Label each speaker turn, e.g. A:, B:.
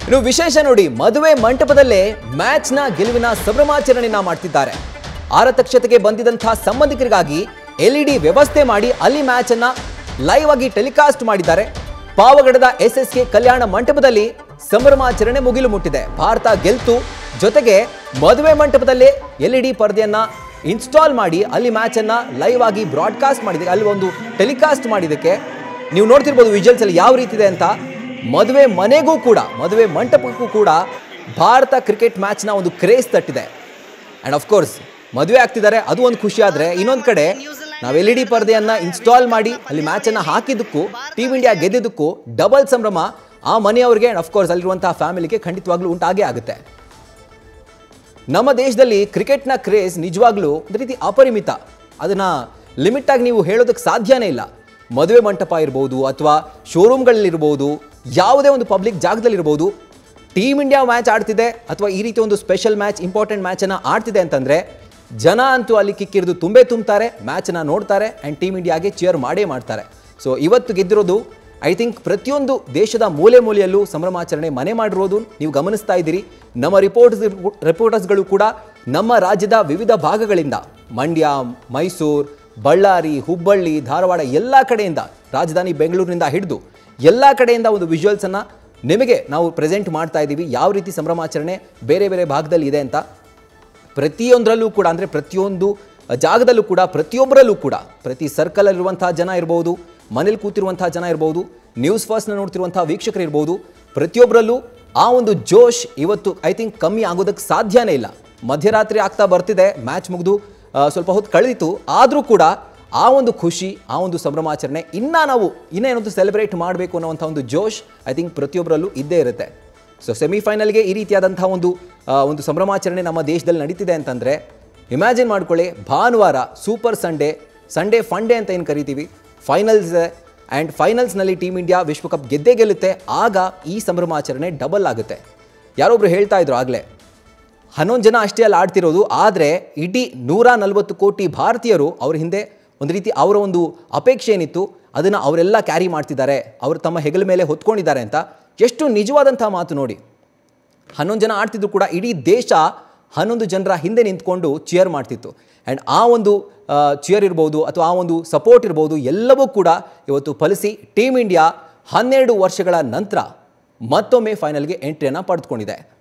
A: ಇನ್ನು ವಿಶೇಷ ನೋಡಿ ಮದುವೆ ಮಂಟಪದಲ್ಲೇ ಮ್ಯಾಚ್ನ ಗೆಲುವಿನ ಸಂಭ್ರಮಾಚರಣೆಯನ್ನ ಮಾಡ್ತಿದ್ದಾರೆ ಆರತಕ್ಷತೆಗೆ ಬಂದಿದಂತಹ ಸಂಬಂಧಿಕರಿಗಾಗಿ ಎಲ್ಇಡಿ ವ್ಯವಸ್ಥೆ ಮಾಡಿ ಅಲ್ಲಿ ಮ್ಯಾಚ್ ಅನ್ನ ಲೈವ್ ಆಗಿ ಟೆಲಿಕಾಸ್ಟ್ ಮಾಡಿದ್ದಾರೆ ಪಾವಗಡದ ಎಸ್ಎಸ್ಕೆ ಕಲ್ಯಾಣ ಮಂಟಪದಲ್ಲಿ ಸಂಭ್ರಮಾಚರಣೆ ಮುಗಿಲು ಮುಟ್ಟಿದೆ ಭಾರತ ಗೆಲ್ತು ಜೊತೆಗೆ ಮದುವೆ ಮಂಟಪದಲ್ಲೇ ಎಲ್ಇಡಿ ಪರದೆಯನ್ನ ಇನ್ಸ್ಟಾಲ್ ಮಾಡಿ ಅಲ್ಲಿ ಮ್ಯಾಚ್ ಅನ್ನ ಲೈವ್ ಆಗಿ ಬ್ರಾಡ್ಕಾಸ್ಟ್ ಮಾಡಿದೆ ಅಲ್ಲಿ ಒಂದು ಟೆಲಿಕಾಸ್ಟ್ ಮಾಡಿದ್ದಕ್ಕೆ ನೀವು ನೋಡ್ತಿರ್ಬೋದು ವಿಜುವಲ್ಸ್ ಅಲ್ಲಿ ಯಾವ ರೀತಿ ಇದೆ ಅಂತ ಮದುವೆ ಮನೆಗೂ ಕೂಡ ಮದುವೆ ಮಂಟಪಕ್ಕೂ ಕೂಡ ಭಾರತ ಕ್ರಿಕೆಟ್ ಮ್ಯಾಚ್ನ ಒಂದು ಕ್ರೇಜ್ ತಟ್ಟಿದೆ ಆ್ಯಂಡ್ ಕೋರ್ಸ್ ಮದುವೆ ಆಗ್ತಿದ್ದಾರೆ ಅದು ಒಂದು ಖುಷಿ ಆದರೆ ಇನ್ನೊಂದು ಕಡೆ ನಾವು ಎಲ್ ಇ ಡಿ ಪರದೆಯನ್ನು ಇನ್ಸ್ಟಾಲ್ ಮಾಡಿ ಅಲ್ಲಿ ಮ್ಯಾಚನ್ನು ಹಾಕಿದ್ದಕ್ಕೂ ಟೀಮ್ ಇಂಡಿಯಾ ಗೆದ್ದಿದ್ದಕ್ಕೂ ಡಬಲ್ ಸಂಭ್ರಮ ಆ ಮನೆಯವ್ರಿಗೆ ಆ್ಯಂಡ್ ಕೋರ್ಸ್ ಅಲ್ಲಿರುವಂತಹ ಫ್ಯಾಮಿಲಿಗೆ ಖಂಡಿತವಾಗ್ಲೂ ಉಂಟಾಗೇ ಆಗುತ್ತೆ ನಮ್ಮ ದೇಶದಲ್ಲಿ ಕ್ರಿಕೆಟ್ನ ಕ್ರೇಜ್ ನಿಜವಾಗ್ಲೂ ಒಂದು ರೀತಿ ಅಪರಿಮಿತ ಅದನ್ನು ಲಿಮಿಟಾಗಿ ನೀವು ಹೇಳೋದಕ್ಕೆ ಸಾಧ್ಯನೇ ಇಲ್ಲ ಮದುವೆ ಮಂಟಪ ಇರ್ಬೋದು ಅಥವಾ ಶೋರೂಮ್ಗಳಲ್ಲಿರ್ಬೋದು ಯಾವುದೇ ಒಂದು ಪಬ್ಲಿಕ್ ಜಾಗದಲ್ಲಿರ್ಬೋದು ಟೀಮ್ ಇಂಡಿಯಾ ಮ್ಯಾಚ್ ಆಡ್ತಿದೆ ಅಥವಾ ಈ ರೀತಿ ಒಂದು ಸ್ಪೆಷಲ್ ಮ್ಯಾಚ್ ಇಂಪಾರ್ಟೆಂಟ್ ಮ್ಯಾಚನ್ನು ಆಡ್ತಿದೆ ಅಂತಂದರೆ ಜನ ಅಂತೂ ಅಲ್ಲಿ ಕಿಕ್ಕಿರಿದು ತುಂಬೇ ತುಂಬ್ತಾರೆ ಮ್ಯಾಚನ್ನು ನೋಡ್ತಾರೆ ಆ್ಯಂಡ್ ಟೀಮ್ ಇಂಡಿಯಾಗೆ ಚಿಯರ್ ಮಾಡೇ ಮಾಡ್ತಾರೆ ಸೊ ಇವತ್ತು ಗೆದ್ದಿರೋದು ಐ ಥಿಂಕ್ ಪ್ರತಿಯೊಂದು ದೇಶದ ಮೂಲೆ ಮೂಲೆಯಲ್ಲೂ ಸಂಭ್ರಮಾಚರಣೆ ಮನೆ ಮಾಡಿರೋದು ನೀವು ಗಮನಿಸ್ತಾ ಇದ್ದೀರಿ ನಮ್ಮ ರಿಪೋರ್ಟರ್ಸ್ ರಿಪೋರ್ಟರ್ಸ್ಗಳು ಕೂಡ ನಮ್ಮ ರಾಜ್ಯದ ವಿವಿಧ ಭಾಗಗಳಿಂದ ಮಂಡ್ಯ ಮೈಸೂರು ಬಳ್ಳಾರಿ ಹುಬ್ಬಳ್ಳಿ ಧಾರವಾಡ ಎಲ್ಲ ಕಡೆಯಿಂದ ರಾಜಧಾನಿ ಬೆಂಗಳೂರಿನಿಂದ ಹಿಡಿದು ಎಲ್ಲ ಕಡೆಯಿಂದ ಒಂದು ವಿಜುವಲ್ಸನ್ನು ನಿಮಗೆ ನಾವು ಪ್ರೆಸೆಂಟ್ ಮಾಡ್ತಾ ಇದ್ದೀವಿ ಯಾವ ರೀತಿ ಸಂಭ್ರಮಾಚರಣೆ ಬೇರೆ ಬೇರೆ ಭಾಗದಲ್ಲಿ ಇದೆ ಅಂತ ಪ್ರತಿಯೊಂದರಲ್ಲೂ ಕೂಡ ಅಂದರೆ ಪ್ರತಿಯೊಂದು ಜಾಗದಲ್ಲೂ ಕೂಡ ಪ್ರತಿಯೊಬ್ಬರಲ್ಲೂ ಕೂಡ ಪ್ರತಿ ಸರ್ಕಲಲ್ಲಿರುವಂತಹ ಜನ ಇರ್ಬೋದು ಮನೇಲಿ ಕೂತಿರುವಂತಹ ಜನ ಇರ್ಬೋದು ನ್ಯೂಸ್ ಫಸ್ಟ್ನ ನೋಡ್ತಿರುವಂತಹ ವೀಕ್ಷಕರು ಇರ್ಬೋದು ಪ್ರತಿಯೊಬ್ಬರಲ್ಲೂ ಆ ಒಂದು ಜೋಶ್ ಇವತ್ತು ಐ ಥಿಂಕ್ ಕಮ್ಮಿ ಆಗೋದಕ್ಕೆ ಸಾಧ್ಯನೇ ಇಲ್ಲ ಮಧ್ಯರಾತ್ರಿ ಆಗ್ತಾ ಬರ್ತಿದೆ ಮ್ಯಾಚ್ ಮುಗಿದು ಸ್ವಲ್ಪ ಹೊತ್ತು ಕಳೆದಿತ್ತು ಆದರೂ ಕೂಡ ಆ ಒಂದು ಖುಷಿ ಆ ಒಂದು ಸಂಭ್ರಮಾಚರಣೆ ಇನ್ನೂ ನಾವು ಇನ್ನೇನೊಂದು ಸೆಲೆಬ್ರೇಟ್ ಮಾಡಬೇಕು ಅನ್ನೋವಂಥ ಒಂದು ಜೋಶ್ ಐ ಥಿಂಕ್ ಪ್ರತಿಯೊಬ್ಬರಲ್ಲೂ ಇದ್ದೇ ಇರುತ್ತೆ ಸೊ ಸೆಮಿಫೈನಲ್ಗೆ ಈ ರೀತಿಯಾದಂಥ ಒಂದು ಆ, ಒಂದು ಸಂಭ್ರಮಾಚರಣೆ ನಮ್ಮ ದೇಶದಲ್ಲಿ ನಡೀತಿದೆ ಅಂತಂದರೆ ಇಮ್ಯಾಜಿನ್ ಮಾಡ್ಕೊಳ್ಳಿ ಭಾನುವಾರ ಸೂಪರ್ ಸಂಡೇ ಸಂಡೇ ಫಂಡೇ ಅಂತ ಏನು ಕರಿತೀವಿ ಫೈನಲ್ಸ್ ಇದೆ ಆ್ಯಂಡ್ ಫೈನಲ್ಸ್ನಲ್ಲಿ ಟೀಮ್ ಇಂಡಿಯಾ ವಿಶ್ವಕಪ್ ಗೆದ್ದೇ ಗೆಲ್ಲುತ್ತೆ ಆಗ ಈ ಸಂಭ್ರಮಾಚರಣೆ ಡಬಲ್ ಆಗುತ್ತೆ ಯಾರೊಬ್ರು ಹೇಳ್ತಾ ಇದ್ರು ಆಗಲೇ ಹನ್ನೊಂದು ಜನ ಅಷ್ಟೇ ಅಲ್ಲಿ ಆಡ್ತಿರೋದು ಆದರೆ ಇಡೀ ನೂರ ನಲವತ್ತು ಕೋಟಿ ಭಾರತೀಯರು ಅವ್ರ ಹಿಂದೆ ಒಂದು ರೀತಿ ಅವರ ಒಂದು ಅಪೇಕ್ಷೆ ಏನಿತ್ತು ಅದನ್ನು ಅವರೆಲ್ಲ ಕ್ಯಾರಿ ಮಾಡ್ತಿದ್ದಾರೆ ಅವರು ತಮ್ಮ ಹೆಗಲ ಮೇಲೆ ಹೊತ್ಕೊಂಡಿದ್ದಾರೆ ಅಂತ ಎಷ್ಟು ನಿಜವಾದಂಥ ಮಾತು ನೋಡಿ ಹನ್ನೊಂದು ಜನ ಆಡ್ತಿದ್ರು ಕೂಡ ಇಡೀ ದೇಶ ಹನ್ನೊಂದು ಜನರ ಹಿಂದೆ ನಿಂತ್ಕೊಂಡು ಚಿಯರ್ ಮಾಡ್ತಿತ್ತು ಆ್ಯಂಡ್ ಆ ಒಂದು ಚಿಯರ್ ಇರ್ಬೋದು ಅಥವಾ ಆ ಒಂದು ಸಪೋರ್ಟ್ ಇರ್ಬೋದು ಎಲ್ಲವೂ ಕೂಡ ಇವತ್ತು ಫಲಿಸಿ ಟೀಮ್ ಇಂಡಿಯಾ ಹನ್ನೆರಡು ವರ್ಷಗಳ ನಂತರ ಮತ್ತೊಮ್ಮೆ ಫೈನಲ್ಗೆ ಎಂಟ್ರಿಯನ್ನು ಪಡೆದುಕೊಂಡಿದೆ